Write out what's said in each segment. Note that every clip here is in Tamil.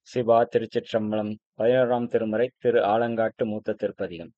சிவா திருச்சிற்றம்பலம் பதினோராம் திருமுறை திரு ஆலங்காட்டு மூத்த திருப்பதிகம்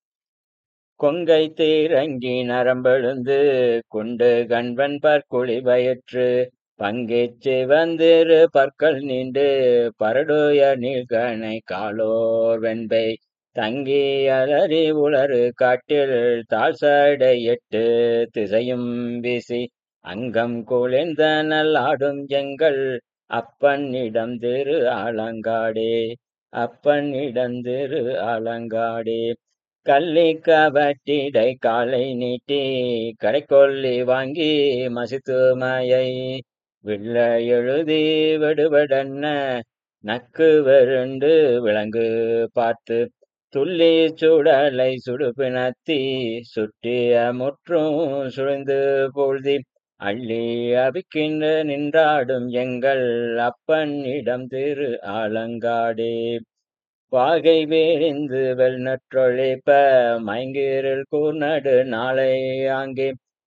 கொங்கை தீரங்கி நரம்பெழுந்து குண்டு கண்வன் பற்குழி பயற்று பங்கேச்சு வந்திரு பற்கள் நீண்டு பரடுய நீழ்கணை காலோர் வெண்பை தங்கி அலறி உளறு காட்டில் தாழ்சடை எட்டு திசையும் வீசி அங்கம் குளிர்ந்த நல்லாடும் எங்கள் அப்பனிடம் திரு ஆலங்காடே அப்பனிடம் திரு ஆலங்காடே கள்ளி கவட்டிடை காலை நீட்டி கடைக்கொல்லி வாங்கி மசித்துமையை வில்ல எழுதி விடுவடன்ன நக்கு வெருண்டு விலங்கு பார்த்து துள்ளி சுடலை சுடுபிணத்தி சுட்டிய முற்றும் சுழிந்து பொழுதி அள்ளி அபிக்கின்ற நின்றாடும் எங்கள் அப்பனிடம் திரு ஆலங்காடே வாகை வேறிந்து வெல்நற்றொழிப்ப மயங்கிரில் கூர்நடு நாளை ஆங்கே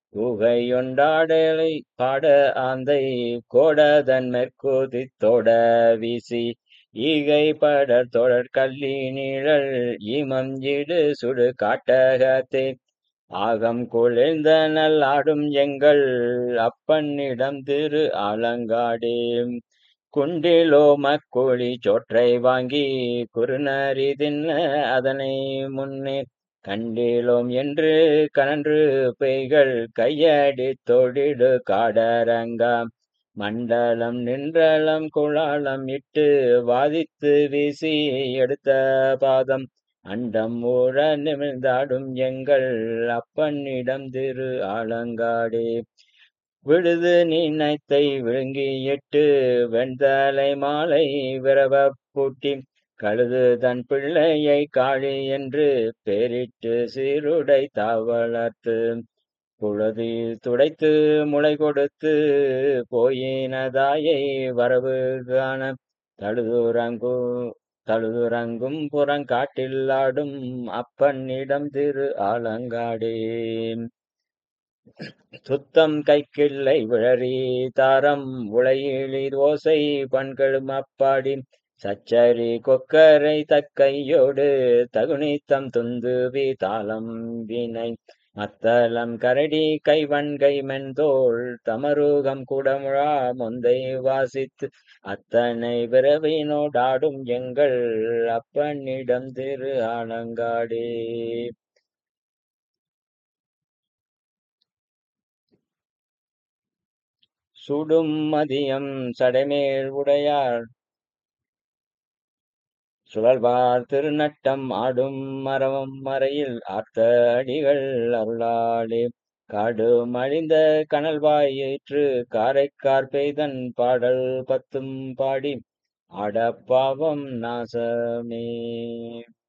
ஊகையொண்டாடலை பாட ஆந்தை கோடதன் மேற்கூதி தோட வீசி ஈகை படர் தொடர் கல்லி நீழல் ஈமம் இடு சுடு காட்டகத்தே ஆகம் குளிர்ந்த நல்லாடும் எங்கள் அப்பனிடம் திரு ஆலங்காடே குண்டிலோ மக்கோழி சோற்றை வாங்கி குறுநரி தின்ன அதனை முன்னே கண்டிலோம் என்று கனன்று பெய்கள் கையடி தொழிடு காடரங்கா மண்டலம் நின்றளம் குழாலம் இட்டு வாதித்து வீசி எடுத்த பாதம் அண்டம் ஊழ நிமிர்ந்தாடும் எங்கள் அப்பனிடம் திரு ஆலங்காடே விழுது நினைத்தை விழுங்கி எட்டு வெண்தலை மாலை விரவ பூட்டி கழுது தன் பிள்ளையை காளி என்று பேரிட்டு சீருடை தாவளர்த்து புழுதியில் துடைத்து முளை கொடுத்து போயினதாயை வரவு காண தழுதுரங்கு தழுதுரங்கும் புறங்காட்டில் ஆடும் அப்பனிடம் திரு ஆலங்காடே சுத்தம் கைக்கிள்ளை விழறி தாரம் உளையிலி ஓசை பண்களும் அப்பாடி சச்சரி கொக்கரை தக்கையோடு தகுனித்தம் துந்துவி தாளம் வினை மத்தளம் கரடி கைவன்கை மென்தோள் தமருகம் குடமுழா முந்தை வாசித்து அத்தனை விரவினோடாடும் எங்கள் அப்பனிடம் திரு ஆலங்காடே சுடும் மதியம் சடைமேல் உடையார் சுழல்வார் திருநட்டம் ஆடும் மரவம் மறையில் ஆர்த்த அடிகள் அருளாளே காடு மழிந்த கனல்வாய் ஏற்று காரைக்கார் பெய்தன் பாடல் பத்தும் பாடி ஆடப்பாவம் நாசமே